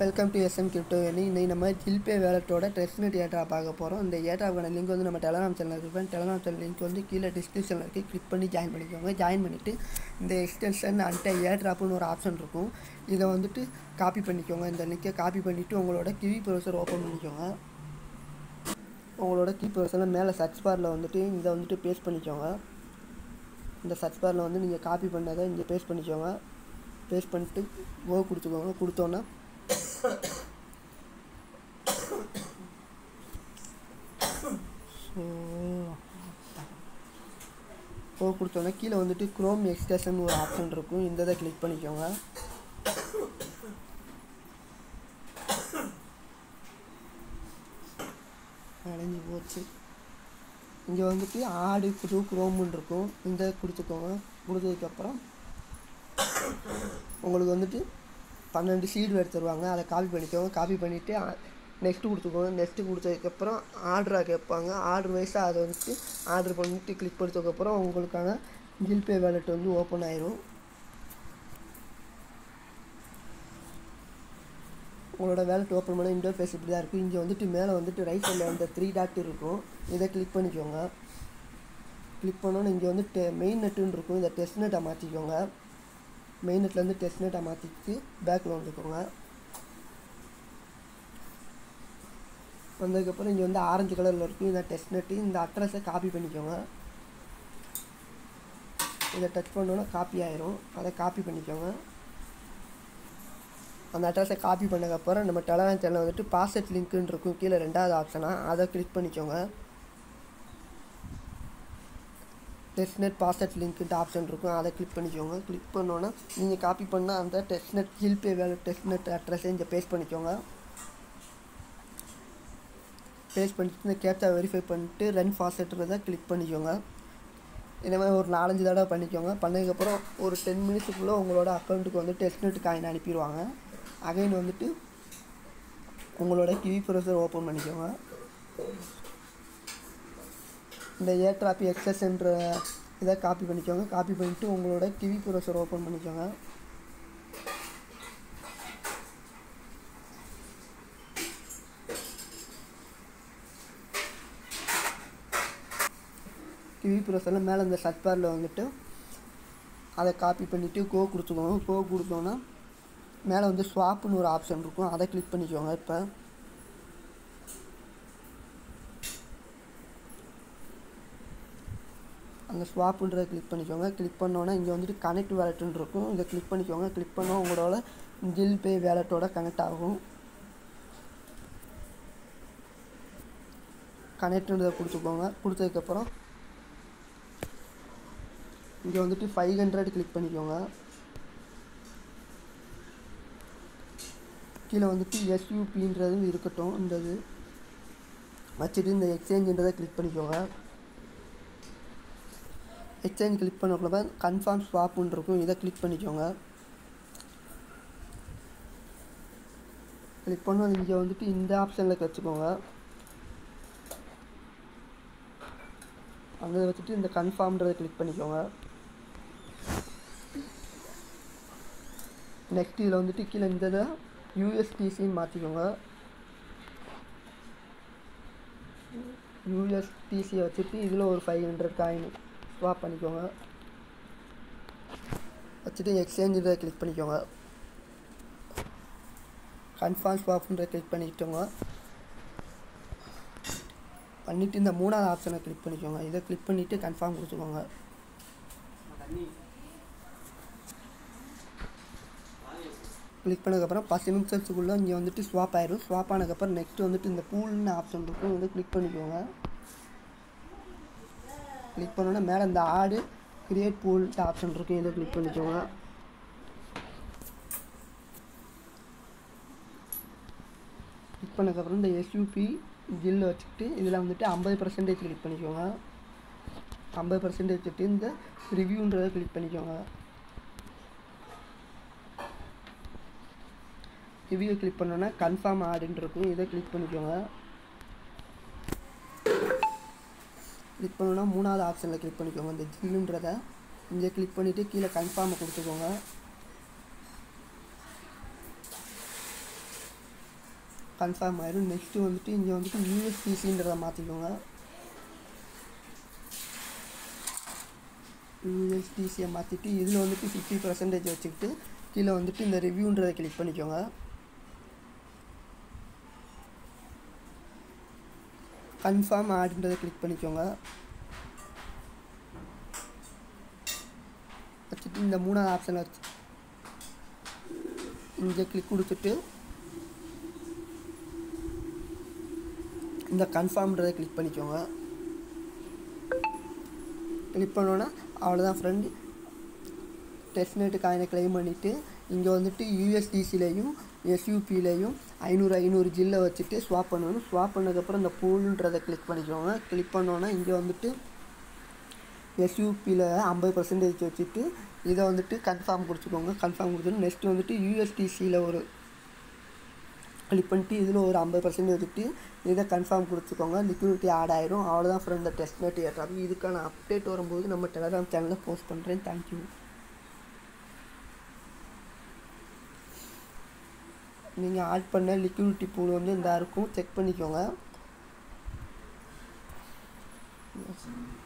welcome to SM crypto இன்னைக்கு நம்ம ஜில்பே வேலட்டோட testnet ஏட்ரா பார்க்க போகிறோம் இந்த ஏட்ராவுக்கான லிங்க் வந்து நம்ம டெலகிராம் சேனல் இருக்குது டெலகிராம் சேனல் லிங்க் வந்து கீழே டிஸ்கிரிப்ஷனில் இருக்குது கிளிக் பண்ணி ஜாயின் பண்ணிக்கோங்க ஜாயின் பண்ணிவிட்டு இந்த எக்ஸ்டென்ஷன் அன்ட்ட ஏட்ராப்னு ஒரு ஆப்ஷன் இருக்கும் இதை வந்துட்டு காப்பி பண்ணிக்கோங்க இந்த லிங்கை காப்பி பண்ணிவிட்டு உங்களோட கிவி ப்ரௌசர் ஓப்பன் பண்ணிக்கோங்க உங்களோட கீ ப்ரௌசரில் மேலே சர்ச் பாரில் வந்துட்டு இதை வந்துட்டு பேஸ்ட் பண்ணிக்கோங்க இந்த சர்ச் பாரில் வந்து நீங்கள் காப்பி பண்ணதை இங்கே பேஸ்ட் பண்ணிக்கோங்க பேஸ்ட் பண்ணிட்டு கோ கொடுத்துக்கோங்க கொடுத்தோன்னா ஸோ கோ கொடுத்தோன்னா கீழே வந்துட்டு குரோம் எக்ஸ்டென்ஷன் ஒரு ஆப்ஷன் இருக்கும் இந்த இதை கிளிக் பண்ணிக்கோங்க அடைஞ்சு போச்சு இங்கே வந்துட்டு ஆடு புது குரோமுன்னு இருக்கும் இந்த கொடுத்துக்கோங்க கொடுத்ததுக்கப்புறம் உங்களுக்கு வந்துட்டு பன்னெண்டு சீடு எடுத்து தருவாங்க அதை காப்பி பண்ணிக்கோங்க காப்பி பண்ணிவிட்டு நெக்ஸ்ட்டு கொடுத்துக்கோங்க நெக்ஸ்ட்டு கொடுத்ததுக்கப்புறம் ஆர்டராக கேட்பாங்க ஆர்டர் வைஸாக அதை வந்துட்டு ஆர்டர் பண்ணிட்டு கிளிக் பண்ணதுக்கப்புறம் உங்களுக்கான ஜில்பே வேலெட் வந்து ஓப்பன் ஆயிரும் உங்களோட வேலெட் ஓப்பன் பண்ண இன்டர்ஃபேஸ் இப்படி தான் இருக்கும் இங்கே வந்துட்டு மேலே வந்துட்டு ரைட் சைடில் வந்து த்ரீ டாட் இருக்கும் இதை கிளிக் பண்ணிக்கோங்க கிளிக் பண்ணோன்னு இங்கே வந்து டெ மெயின் நெட்டுன்னு இருக்கும் இதை டெஸ்ட் நெட்டை மாற்றிக்கோங்க மெயின் நெட்லேருந்து டெஸ்ட் நெட்டை மாற்றிட்டு பேக்கில் வந்துக்கோங்க வந்ததுக்கப்புறம் இங்கே வந்து ஆரஞ்சு கலரில் இருக்கும் இந்த டெஸ்ட் நெட்டு இந்த அட்ரஸை காப்பி பண்ணிக்கோங்க இதை டச் பண்ணோன்னா காப்பி ஆயிரும் அதை காப்பி பண்ணிக்கோங்க அந்த அட்ரஸை காப்பி பண்ணதுக்கப்புறம் நம்ம டெலகிராம் சேனல் வந்துட்டு பாஸ்வேர்ட் லிங்க்குன்னு இருக்கும் கீழே ரெண்டாவது ஆப்ஷனாக அதை கிளிக் பண்ணிக்கோங்க டெஸ்ட்நெட் பாஸ்வேர்ட் லிங்க்குன்ட்டு ஆப்ஷன் இருக்கும் அதை கிளிக் பண்ணிக்கோங்க கிளிக் பண்ணோன்னா நீங்கள் காப்பி பண்ணால் அந்த டெஸ்ட்நெட் ஜில்பே வேலை டெஸ்ட்நெட் அட்ரஸை இங்கே பேஸ்ட் பண்ணிக்கோங்க பேஸ்ட் பண்ணிட்டு இந்த கேப்சா வெரிஃபை பண்ணிட்டு ரன் ஃபாஸ்ட்ன்றதை கிளிக் பண்ணிக்கோங்க இந்த மாதிரி ஒரு நாலஞ்சு தடவை பண்ணிக்கோங்க பண்ணதுக்கப்புறம் ஒரு டென் மினிட்ஸுக்குள்ளே உங்களோட அக்கௌண்ட்டுக்கு வந்து டெஸ்ட்நெட் காயின் அனுப்பிடுவாங்க அகைன் வந்துட்டு உங்களோட கிவி ப்ரௌசர் ஓப்பன் பண்ணிக்கோங்க இந்த ஏட்ராப்பி எக்ஸஸ்ன்ற இதை காப்பி பண்ணிக்கோங்க காப்பி பண்ணிவிட்டு உங்களோட கிவி ப்ரௌசர் ஓப்பன் பண்ணிக்கோங்க கிவி ப்ரௌசரில் மேலே இந்த சர்ச் பாரில் வந்துட்டு அதை காப்பி பண்ணிவிட்டு கோ கொடுத்துக்கோங்க கோ கொடுத்தோன்னா மேலே வந்து ஸ்வாப்புன்னு ஒரு ஆப்ஷன் இருக்கும் அதை கிளிக் பண்ணிக்கோங்க இப்போ அந்த ஸ்வாப்புன்றதை கிளிக் பண்ணிக்கோங்க கிளிக் பண்ணோன்னா இங்கே வந்துட்டு கனெக்ட் வேலெட்டுன்னு இருக்கும் இதை கிளிக் பண்ணிக்கோங்க கிளிக் பண்ணோம் உங்களோட ஜில் பே வேலெட்டோட கனெக்ட் ஆகும் கனெக்ட்ன்றதை கொடுத்துக்கோங்க கொடுத்ததுக்கப்புறம் இங்கே வந்துட்டு ஃபைவ் ஹண்ட்ரட் கிளிக் பண்ணிக்கோங்க கீழே வந்துட்டு எஸ்யூபின்றதும் இருக்கட்டும் இந்த இது வச்சுட்டு இந்த எக்ஸ்சேஞ்சுன்றதை கிளிக் பண்ணிக்கோங்க எக்ஸ்சேஞ்ச் கிளிக் பண்ணக்குள்ள கன்ஃபார்ம் ஸ்வாப்புன்னு இருக்கும் இதை கிளிக் பண்ணிக்கோங்க கிளிக் பண்ணால் இங்கே வந்துட்டு இந்த ஆப்ஷனில் வச்சுக்கோங்க அங்கே வச்சுட்டு இந்த கன்ஃபார்ம்ன்றதை கிளிக் பண்ணிக்கோங்க நெக்ஸ்ட் இதில் வந்துட்டு கீழே இந்த இதை யூஎஸ்டிசின்னு மாற்றிக்கோங்க யூஎஸ்டிசியை வச்சுட்டு இதில் ஒரு ஃபைவ் ஹண்ட்ரட் காயின் ஸ்வாப் பண்ணிக்கோங்க வச்சுட்டு எக்ஸ்சேஞ்ச் இதை கிளிக் பண்ணிக்கோங்க கன்ஃபார்ம் ஸ்வாப்ன்ற கிளிக் பண்ணிக்கிட்டோங்க பண்ணிவிட்டு இந்த மூணாவது ஆப்ஷனை கிளிக் பண்ணிக்கோங்க இதை கிளிக் பண்ணிவிட்டு கன்ஃபார்ம் கொடுத்துக்கோங்க கிளிக் பண்ணதுக்கப்புறம் பத்து நிமிஷத்துக்குள்ளே இங்கே வந்துட்டு ஸ்வாப் ஆயிரும் ஸ்வாப் ஆனதுக்கப்புறம் நெக்ஸ்ட் வந்துட்டு இந்த பூல்னு ஆப்ஷன் இருக்கும் இதை கிளிக் பண்ணிக்கோங்க கிளிக் பண்ணோன்னா மேலே இந்த ஆடு கிரியேட் பூல்ட்டு ஆப்ஷன் இருக்கும் இதை கிளிக் பண்ணிக்கோங்க கிளிக் பண்ணதுக்கப்புறம் இந்த எஸ்யூபி ஜில்ல வச்சுக்கிட்டு இதில் வந்துட்டு ஐம்பது பர்சன்டேஜ் கிளிக் பண்ணிக்கோங்க ஐம்பது பர்சன்டேஜ் வச்சுட்டு இந்த ரிவ்யூன்றதை கிளிக் பண்ணிக்கோங்க ரிவ்யூ கிளிக் பண்ணோன்னா கன்ஃபார்ம் ஆடுன்னு இருக்கும் இதை கிளிக் பண்ணிக்கோங்க கிளிக் பண்ணோன்னா மூணாவது ஆப்ஷனில் கிளிக் பண்ணிக்கோங்க இந்த ஜில்லுன்றதை இங்கே கிளிக் பண்ணிவிட்டு கீழே கன்ஃபார்மை கொடுத்துக்கோங்க கன்ஃபார்ம் ஆயிடும் நெக்ஸ்ட்டு வந்துட்டு இங்கே வந்துட்டு யூஎஸ்டிசின்றதை மாற்றிக்கோங்க யூஎஸ்டிசியை மாற்றிட்டு இதில் வந்துட்டு ஃபிஃப்டி பர்சன்டேஜ் வச்சுக்கிட்டு கீழே வந்துட்டு இந்த ரிவ்யூன்றதை கிளிக் பண்ணிக்கோங்க கன்ஃபார்ம் ஆடுன்றதை கிளிக் பண்ணிக்கோங்க வச்சுட்டு இந்த மூணாவது ஆப்ஷனை வச்சு இங்கே கிளிக் கொடுத்துட்டு இந்த கன்ஃபார்ம்ன்றதை கிளிக் பண்ணிக்கோங்க கிளிக் பண்ணோன்னா அவ்வளோதான் ஃப்ரெண்ட் டெஸ்ட்நெட் காயினை கிளைம் பண்ணிவிட்டு இங்கே வந்துட்டு யூஎஸ்டிசிலையும் எஸ்யூபிலையும் ஐநூறு ஐநூறு ஜில்லை வச்சுட்டு ஸ்வாப் பண்ணணும் ஸ்வாப் பண்ணதுக்கப்புறம் இந்த பூலுன்றதை கிளிக் பண்ணிக்கோங்க கிளிக் பண்ணோன்னா இங்கே வந்துட்டு எஸ்யூபியில் ஐம்பது பர்சன்டேஜ் வச்சுட்டு இதை வந்துட்டு கன்ஃபார்ம் கொடுத்துக்கோங்க கன்ஃபார்ம் கொடுத்துட்டு நெக்ஸ்ட் வந்துட்டு யூஎஸ்டிசியில் ஒரு கிளிக் பண்ணிட்டு இதில் ஒரு ஐம்பது பர்சன்டேஜ் வச்சுட்டு இதை கன்ஃபார்ம் கொடுத்துக்கோங்க லிக்விடிட்டி ஆட் ஆயிரும் அவ்வளோதான் ஃப்ரெண்ட் இந்த டெஸ்ட் நெட் ஏற்றாங்க இதுக்கான அப்டேட் வரும்போது நம்ம டெலகிராம் சேனலில் போஸ்ட் பண்ணுறேன் தேங்க்யூ நீங்கள் ஆட் பண்ண லிக்விடிட்டி பூல் வந்து இந்த இருக்கும் செக் பண்ணிக்கோங்க